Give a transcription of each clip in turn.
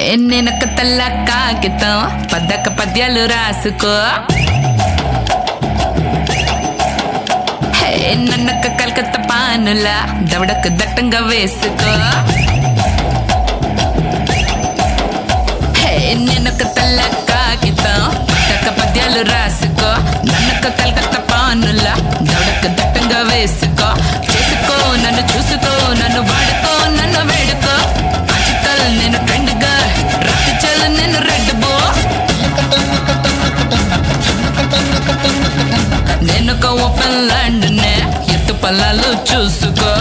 నేనొక తెల్ల కాగితం పద్దక పద్యాలు రాసుకో హే, నన్నొక కలకత్తా పానుల దవడకు దట్టంగా వేసుకో హే, నేనొక తెల్ల కాగితం పద్దక పద్యాలు రాసుకో నన్నొక కలకత్తా పానుల దవడకు దట్టంగా వేసుకో చేసుకో నన్ను చూసుకో నన్ను వాడుకో నన్ను వేడుకో ఆచికల్ నేను ట్రెండ్ గా రక్తి చల్ నేను రెడ్ బో నేను ఒక ఓపెన్ ల్యాండ్ నే ఎత్తు పల్లాలు చూసుకో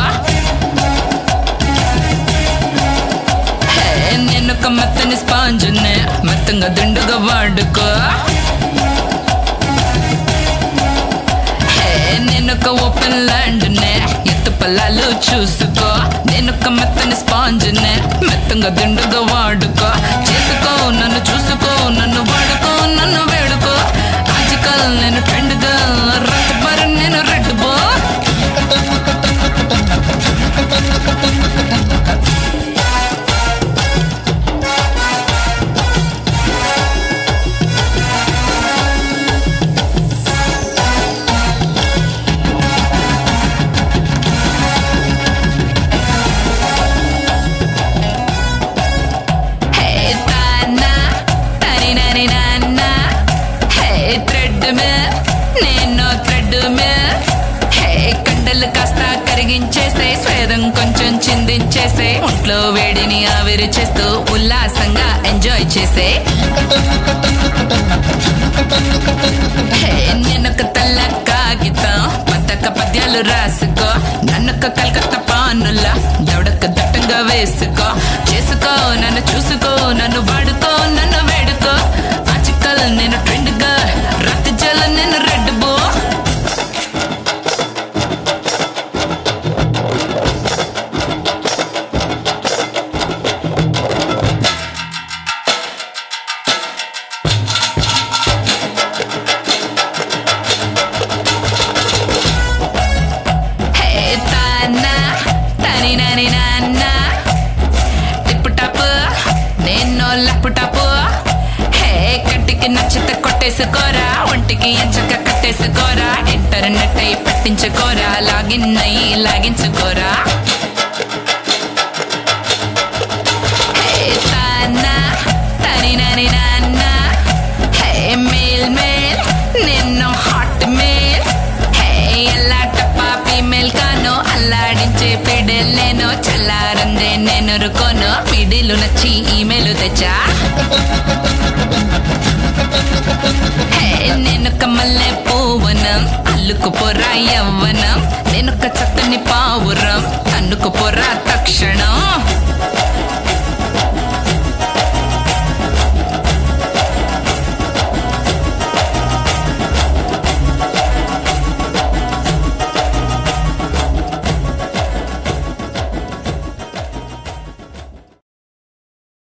హే, నేను ఒక మెత్తని స్పాంజ్ నే మెత్తంగా దిండుగా వాడుకో హే, నేను ఒక ఓపెన్ ల్యాండ్ నే ఎత్తు పల్లాలు చూసుకో నేను ఒక మెత్తని స్పాంజ్ నే మెత్తంగా దిండుగా వాడుకో చేసుకో నన్ను చూసుకో నన్ను వాడుకో నన్ను వేడుకో ఆజికల్ నేను ట్రెండ్ గా రక్తపర నేను రెడ్ బో హే తానా తని నని నాన్న హే థ్రెడ్ మిల్ నేను థ్రెడ్ మిల్ హే కండలు కాస్త కరిగించేసే స్వేదం కొంచెం చిందించేసే ఒంట్లో వేడిని ఆవిరి చేస్తూ ఉల్లాసంగా ఎంజాయ్ చేసే హే నేనొక తెల్ల కాగితం పద్దక పద్యాలు రాసుకో నన్నొక కలకత్తా పానుల దవడక దట్టంగా వేసుకో చేసుకో నన్ను చూసుకో నన్ను వాడుకో నన్ను వేడుకో ఆచికల్ నేను ట్రెండ్ గా రక్త జల నేను రెడ్ బో హే తానా తని నని నాన్న టిప్పు టాపు నేను లప్పు టాపు హే కంటికి నచ్చితే కొట్టేసుకోరా ఒంటికి ఎంచక కట్టేసుకోరా ఇంటర్నెట్ అయి పట్టించుకోరా లాగిన్ అయ్యి లాగించుకోరా హే తానా తని నని నాన్న హే మేల్ మేల్ నిన్ను హాట్ మేల్ హే ఎలా టప్పా ఫీమేల్ కాను అల్లాడించే పిడల్ నేను చల్లారందే నేను రుకోను పిడిలు నచ్చి ఈమెయిల్ తెచ్చా హే నేనొక మల్లె పూవనం అల్లుకు పొరా యవ్వనం నేనొక చక్కని పావురం తన్నుకు పొరా తక్షణం